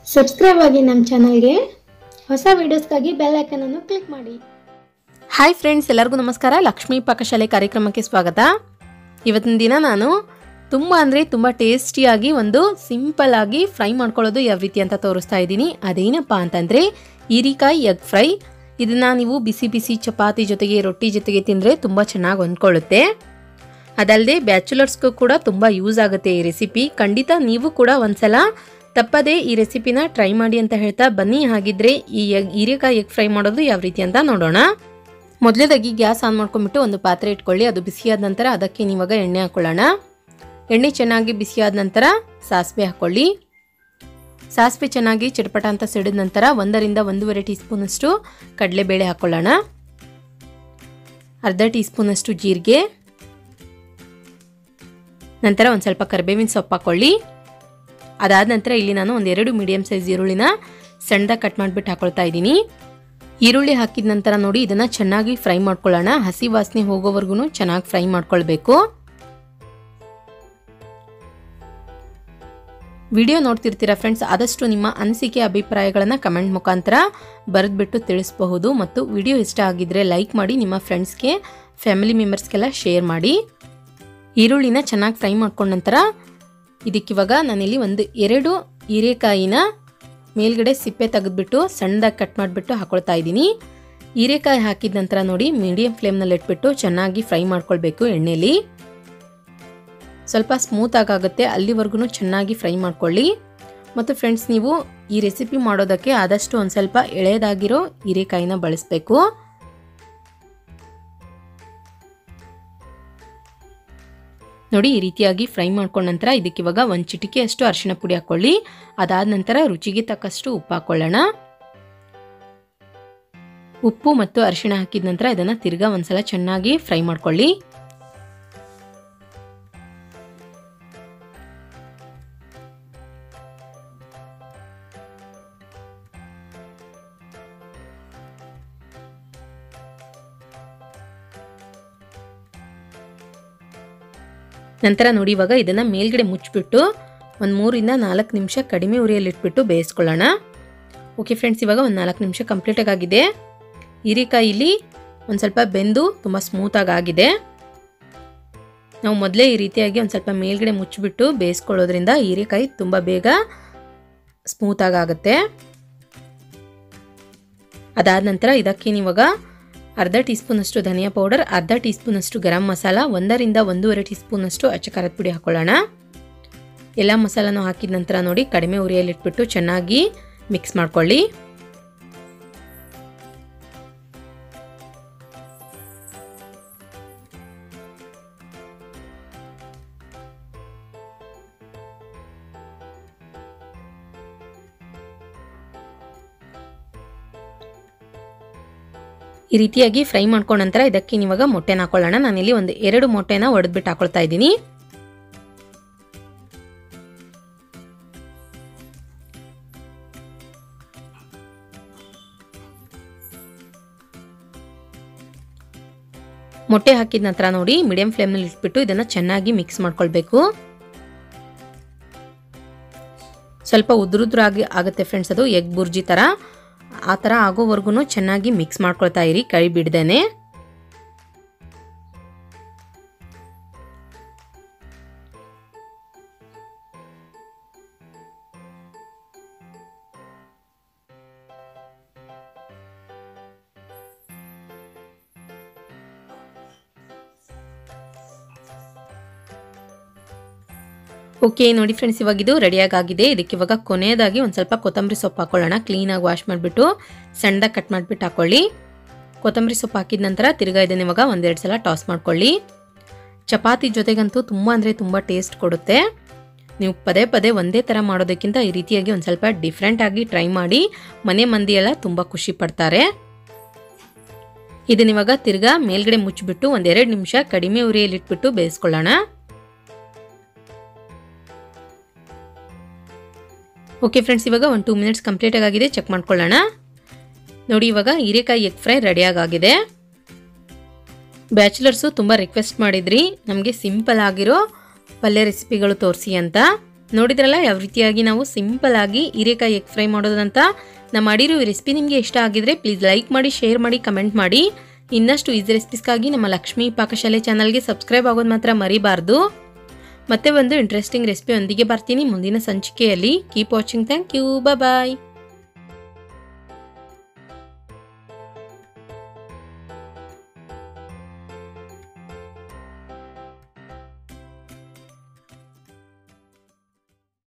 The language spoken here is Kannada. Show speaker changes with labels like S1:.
S1: ಸಬ್ಸ್ಕ್ರೈಬ್ ಆಗಿ ನಮ್ಮ ಚಾನಲ್ಗೆ ಹೊಸ ವಿಡಿಯೋಸ್ಗಾಗಿ ಬೆಲ್ ಐಕನನ್ನು ಕ್ಲಿಕ್ ಮಾಡಿ
S2: ಹಾಯ್ ಫ್ರೆಂಡ್ಸ್ ಎಲ್ಲರಿಗೂ ನಮಸ್ಕಾರ ಲಕ್ಷ್ಮೀ ಪಾಕಶಾಲೆ ಕಾರ್ಯಕ್ರಮಕ್ಕೆ ಸ್ವಾಗತ ಇವತ್ತಿನ ದಿನ ನಾನು ತುಂಬ ಅಂದರೆ ತುಂಬ ಟೇಸ್ಟಿಯಾಗಿ ಒಂದು ಸಿಂಪಲ್ ಆಗಿ ಫ್ರೈ ಮಾಡ್ಕೊಳ್ಳೋದು ಯಾವ ರೀತಿ ಅಂತ ತೋರಿಸ್ತಾ ಇದ್ದೀನಿ ಅದೇನಪ್ಪ ಅಂತಂದರೆ ಹೀರಿಕಾಯಿ ಎಗ್ ಫ್ರೈ ಇದನ್ನು ನೀವು ಬಿಸಿ ಬಿಸಿ ಚಪಾತಿ ಜೊತೆಗೆ ರೊಟ್ಟಿ ಜೊತೆಗೆ ತಿಂದರೆ ತುಂಬ ಚೆನ್ನಾಗಿ ಹೊಂದ್ಕೊಳ್ಳುತ್ತೆ ಅದಲ್ಲದೆ ಬ್ಯಾಚುಲರ್ಸ್ಗೂ ಕೂಡ ತುಂಬ ಯೂಸ್ ಆಗುತ್ತೆ ಈ ರೆಸಿಪಿ ಖಂಡಿತ ನೀವು ಕೂಡ ಒಂದ್ಸಲ ತಪ್ಪದೇ ಈ ರೆಸಿಪಿನ ಟ್ರೈ ಮಾಡಿ ಅಂತ ಹೇಳ್ತಾ ಬನ್ನಿ ಹಾಗಿದ್ರೆ ಈ ಎಗ್ ಹೀರೆಕಾಯಿ ಎಗ್ ಫ್ರೈ ಮಾಡೋದು ಯಾವ ರೀತಿ ಅಂತ ನೋಡೋಣ ಮೊದಲೇದಾಗಿ ಗ್ಯಾಸ್ ಆನ್ ಮಾಡ್ಕೊಂಡ್ಬಿಟ್ಟು ಒಂದು ಪಾತ್ರೆ ಇಟ್ಕೊಳ್ಳಿ ಅದು ಬಿಸಿಯಾದ ನಂತರ ಅದಕ್ಕೆ ನೀವಾಗ ಎಣ್ಣೆ ಹಾಕೊಳ್ಳೋಣ ಎಣ್ಣೆ ಚೆನ್ನಾಗಿ ಬಿಸಿಯಾದ ನಂತರ ಸಾಸಿವೆ ಹಾಕ್ಕೊಳ್ಳಿ ಸಾಸಿವೆ ಚೆನ್ನಾಗಿ ಚಟಪಟ ಅಂತ ಸಿಡಿದ ನಂತರ ಒಂದರಿಂದ ಒಂದೂವರೆ ಟೀ ಸ್ಪೂನಷ್ಟು ಕಡಲೆಬೇಳೆ ಹಾಕ್ಕೊಳ್ಳೋಣ ಅರ್ಧ ಟೀ ಸ್ಪೂನಷ್ಟು ಜೀರಿಗೆ ನಂತರ ಒಂದು ಸ್ವಲ್ಪ ಕರಿಬೇವಿನ ಸೊಪ್ಪು ಹಾಕ್ಕೊಳ್ಳಿ ಅದಾದ ನಂತರ ಇಲ್ಲಿ ನಾನು ಒಂದೆರಡು ಮೀಡಿಯಮ್ ಸೈಜ್ ಈರುಳ್ಳಿನ ಸಣ್ಣದಾಗಿ ಕಟ್ ಮಾಡಿಬಿಟ್ಟು ಹಾಕೊಳ್ತಾ ಇದ್ದೀನಿ ಈರುಳ್ಳಿ ಹಾಕಿದ ನಂತರ ನೋಡಿ ಇದನ್ನು ಚೆನ್ನಾಗಿ ಫ್ರೈ ಮಾಡ್ಕೊಳ್ಳೋಣ ಹಸಿ ವಾಸನೆ ಹೋಗೋವರೆಗೂ ಚೆನ್ನಾಗಿ ಫ್ರೈ ಮಾಡ್ಕೊಳ್ಬೇಕು ವಿಡಿಯೋ ನೋಡ್ತಿರ್ತೀರಾ ಫ್ರೆಂಡ್ಸ್ ಆದಷ್ಟು ನಿಮ್ಮ ಅನಿಸಿಕೆ ಅಭಿಪ್ರಾಯಗಳನ್ನು ಕಮೆಂಟ್ ಮುಖಾಂತರ ಬರೆದ್ಬಿಟ್ಟು ತಿಳಿಸಬಹುದು ಮತ್ತು ವಿಡಿಯೋ ಇಷ್ಟ ಆಗಿದ್ರೆ ಲೈಕ್ ಮಾಡಿ ನಿಮ್ಮ ಫ್ರೆಂಡ್ಸ್ಗೆ ಫ್ಯಾಮಿಲಿ ಮೆಂಬರ್ಸ್ಗೆಲ್ಲ ಶೇರ್ ಮಾಡಿ ಈರುಳ್ಳಿನ ಚೆನ್ನಾಗಿ ಫ್ರೈ ಮಾಡ್ಕೊಂಡ ನಂತರ ಇದಕ್ಕಿವಾಗ ನಾನಿಲ್ಲಿ ಒಂದು ಎರಡು ಹೀರೆಕಾಯಿನ ಮೇಲ್ಗಡೆ ಸಿಪ್ಪೆ ತೆಗೆದ್ಬಿಟ್ಟು ಸಣ್ಣದಾಗಿ ಕಟ್ ಮಾಡಿಬಿಟ್ಟು ಹಾಕೊಳ್ತಾ ಇದ್ದೀನಿ ಹೀರೆಕಾಯಿ ಹಾಕಿದ ನಂತರ ನೋಡಿ ಮೀಡಿಯಂ ಫ್ಲೇಮ್ನಲ್ಲಿ ಇಟ್ಬಿಟ್ಟು ಚೆನ್ನಾಗಿ ಫ್ರೈ ಮಾಡ್ಕೊಳ್ಬೇಕು ಎಣ್ಣೆಲಿ ಸ್ವಲ್ಪ ಸ್ಮೂತ್ ಆಗುತ್ತೆ ಅಲ್ಲಿವರೆಗೂ ಚೆನ್ನಾಗಿ ಫ್ರೈ ಮಾಡ್ಕೊಳ್ಳಿ ಮತ್ತು ಫ್ರೆಂಡ್ಸ್ ನೀವು ಈ ರೆಸಿಪಿ ಮಾಡೋದಕ್ಕೆ ಆದಷ್ಟು ಒಂದು ಸ್ವಲ್ಪ ಎಳೆದಾಗಿರೋ ಹೀರೆಕಾಯಿನ ಬಳಸಬೇಕು ನೋಡಿ ಈ ರೀತಿಯಾಗಿ ಫ್ರೈ ಮಾಡ್ಕೊಂಡ ನಂತರ ಇದಕ್ಕೆ ಇವಾಗ ಒಂದು ಚಿಟಿಕೆಯಷ್ಟು ಅರಿಶಿಣ ಪುಡಿ ಹಾಕ್ಕೊಳ್ಳಿ ಅದಾದ ನಂತರ ರುಚಿಗೆ ತಕ್ಕಷ್ಟು ಉಪ್ಪು ಹಾಕ್ಕೊಳ್ಳೋಣ ಉಪ್ಪು ಮತ್ತು ಅರಿಶಿಣ ಹಾಕಿದ ನಂತರ ಇದನ್ನು ತಿರ್ಗಾ ಒಂದ್ಸಲ ಚೆನ್ನಾಗಿ ಫ್ರೈ ಮಾಡ್ಕೊಳ್ಳಿ ನಂತರ ನೋಡಿ ಇವಾಗ ಇದನ್ನು ಮೇಲ್ಗಡೆ ಮುಚ್ಚಿಬಿಟ್ಟು ಒಂದು ಮೂರಿಂದ ನಾಲ್ಕು ನಿಮಿಷ ಕಡಿಮೆ ಉರಿಯಲ್ಲಿಟ್ಬಿಟ್ಟು ಬೇಯಿಸ್ಕೊಳ್ಳೋಣ ಓಕೆ ಫ್ರೆಂಡ್ಸ್ ಇವಾಗ ಒಂದು ನಾಲ್ಕು ನಿಮಿಷ ಕಂಪ್ಲೀಟಾಗಿ ಆಗಿದೆ ಹೀರೆಕಾಯಿಲಿ ಒಂದು ಸ್ವಲ್ಪ ಬೆಂದು ತುಂಬ ಸ್ಮೂತಾಗಿ ಆಗಿದೆ ನಾವು ಮೊದಲೇ ಈ ರೀತಿಯಾಗಿ ಒಂದು ಸ್ವಲ್ಪ ಮೇಲ್ಗಡೆ ಮುಚ್ಚಿಬಿಟ್ಟು ಬೇಯಿಸ್ಕೊಳ್ಳೋದ್ರಿಂದ ಹೀರೆಕಾಯಿ ತುಂಬ ಬೇಗ ಸ್ಮೂತಾಗಿ ಆಗುತ್ತೆ ಅದಾದ ನಂತರ ಇದಕ್ಕೆ ನೀವಾಗ ಅರ್ಧ ಟೀ ಸ್ಪೂನಷ್ಟು ಧನಿಯಾ ಪೌಡರ್ ಅರ್ಧ ಟೀ ಸ್ಪೂನಷ್ಟು ಗರಂ ಮಸಾಲ ಒಂದರಿಂದ ಒಂದೂವರೆ ಟೀ ಸ್ಪೂನಷ್ಟು ಅಚ್ಚ ಖಾರದ ಪುಡಿ ಹಾಕೊಳ್ಳೋಣ ಎಲ್ಲ ಮಸಾಲನೂ ಹಾಕಿದ ನಂತರ ನೋಡಿ ಕಡಿಮೆ ಉರಿಯಲ್ಲಿಟ್ಬಿಟ್ಟು ಚೆನ್ನಾಗಿ ಮಿಕ್ಸ್ ಮಾಡ್ಕೊಳ್ಳಿ ಈ ರೀತಿಯಾಗಿ ಫ್ರೈ ಮಾಡ್ಕೊಂಡ ನಂತರ ಇದಕ್ಕೆ ನೀವಾಗ ಮೊಟ್ಟೆನ ಹಾಕೊಳ್ಳೋಣ ನಾನಿಲ್ಲಿ ಒಂದು ಎರಡು ಮೊಟ್ಟೆನ ಒಡೆದ್ಬಿಟ್ಟು ಹಾಕೊಳ್ತಾ ಇದ್ದೀನಿ ಮೊಟ್ಟೆ ಹಾಕಿದ ನಂತರ ನೋಡಿ ಮೀಡಿಯಂ ಫ್ಲೇಮ್ನಲ್ಲಿ ಇಟ್ಬಿಟ್ಟು ಇದನ್ನು ಚೆನ್ನಾಗಿ ಮಿಕ್ಸ್ ಮಾಡ್ಕೊಳ್ಬೇಕು ಸ್ವಲ್ಪ ಉದುರುದ್ರಾಗಿ ಆಗುತ್ತೆ ಫ್ರೆಂಡ್ಸ್ ಅದು ಎಗ್ ಬುರ್ಜಿ ಥರ ಆ ಥರ ಆಗೋವರೆಗೂ ಚೆನ್ನಾಗಿ ಮಿಕ್ಸ್ ಮಾಡ್ಕೊಳ್ತಾ ಇರಿ ಕೈ ಬಿಡ್ದೇನೆ ಓಕೆ ನೋಡಿ ಫ್ರೆಂಡ್ಸ್ ಇವಾಗ ಇದು ರೆಡಿಯಾಗಿ ಆಗಿದೆ ಇದಕ್ಕೆ ಇವಾಗ ಕೊನೆಯದಾಗಿ ಒಂದು ಸ್ವಲ್ಪ ಕೊತ್ತಂಬರಿ ಸೊಪ್ಪು ಹಾಕೊಳ್ಳೋಣ ಕ್ಲೀನಾಗಿ ವಾಶ್ ಮಾಡಿಬಿಟ್ಟು ಸಣ್ಣದಾಗಿ ಕಟ್ ಮಾಡಿಬಿಟ್ಟು ಹಾಕೊಳ್ಳಿ ಕೊತ್ತಂಬರಿ ಸೊಪ್ಪು ಹಾಕಿದ ನಂತರ ತಿರ್ಗಾ ಇದನ್ನ ಇವಾಗ ಒಂದೆರಡು ಸಲ ಟಾಸ್ ಮಾಡ್ಕೊಳ್ಳಿ ಚಪಾತಿ ಜೊತೆಗಂತೂ ತುಂಬ ಅಂದರೆ ತುಂಬ ಟೇಸ್ಟ್ ಕೊಡುತ್ತೆ ನೀವು ಪದೇ ಪದೇ ಒಂದೇ ಥರ ಮಾಡೋದಕ್ಕಿಂತ ಈ ರೀತಿಯಾಗಿ ಒಂದು ಸ್ವಲ್ಪ ಡಿಫ್ರೆಂಟಾಗಿ ಟ್ರೈ ಮಾಡಿ ಮನೆ ಮಂದಿ ಎಲ್ಲ ತುಂಬ ಖುಷಿ ಪಡ್ತಾರೆ ಇದನ್ನ ಇವಾಗ ತಿರ್ಗಾ ಮೇಲ್ಗಡೆ ಮುಚ್ಚಿಬಿಟ್ಟು ಒಂದೆರಡು ನಿಮಿಷ ಕಡಿಮೆ ಉರಿಯಲ್ಲಿಟ್ಬಿಟ್ಟು ಬೇಯಿಸ್ಕೊಳ್ಳೋಣ ಓಕೆ ಫ್ರೆಂಡ್ಸ್ ಇವಾಗ ಒಂದು ಟೂ ಮಿನಿಟ್ಸ್ ಕಂಪ್ಲೀಟ್ ಆಗಿದೆ ಚೆಕ್ ಮಾಡ್ಕೊಳ್ಳೋಣ ನೋಡಿ ಇವಾಗ ಹೀರೆಕಾಯಿ ಎಗ್ ಫ್ರೈ ರೆಡಿಯಾಗಿದೆ ಬ್ಯಾಚುಲರ್ಸು ತುಂಬ ರಿಕ್ವೆಸ್ಟ್ ಮಾಡಿದ್ರಿ ನಮಗೆ ಸಿಂಪಲ್ ಆಗಿರೋ ಪಲ್ಯ ರೆಸಿಪಿಗಳು ತೋರಿಸಿ ಅಂತ ನೋಡಿದ್ರಲ್ಲ ಯಾವ ರೀತಿಯಾಗಿ ನಾವು ಸಿಂಪಲ್ ಆಗಿ ಹೀರೆಕಾಯಿ ಎಗ್ ಫ್ರೈ ಮಾಡೋದಂತ ನಮ್ಮ ಮಾಡಿರೋ ಈ ರೆಸಿಪಿ ನಿಮಗೆ ಇಷ್ಟ ಆಗಿದ್ರೆ ಪ್ಲೀಸ್ ಲೈಕ್ ಮಾಡಿ ಶೇರ್ ಮಾಡಿ ಕಮೆಂಟ್ ಮಾಡಿ ಇನ್ನಷ್ಟು ಈಸಿ ರೆಸಿಪೀಸ್ಗಾಗಿ ನಮ್ಮ ಲಕ್ಷ್ಮೀ ಪಾಕಶಾಲೆ ಚಾನಲ್ಗೆ ಸಬ್ಸ್ಕ್ರೈಬ್ ಆಗೋದು ಮಾತ್ರ ಮರಿಬಾರ್ದು ಮತ್ತೆ ಒಂದು ಇಂಟ್ರೆಸ್ಟಿಂಗ್ ರೆಸಿಪಿ ಒಂದಿಗೆ ಬರ್ತೀನಿ ಮುಂದಿನ ಸಂಚಿಕೆಯಲ್ಲಿ keep watching thank you bye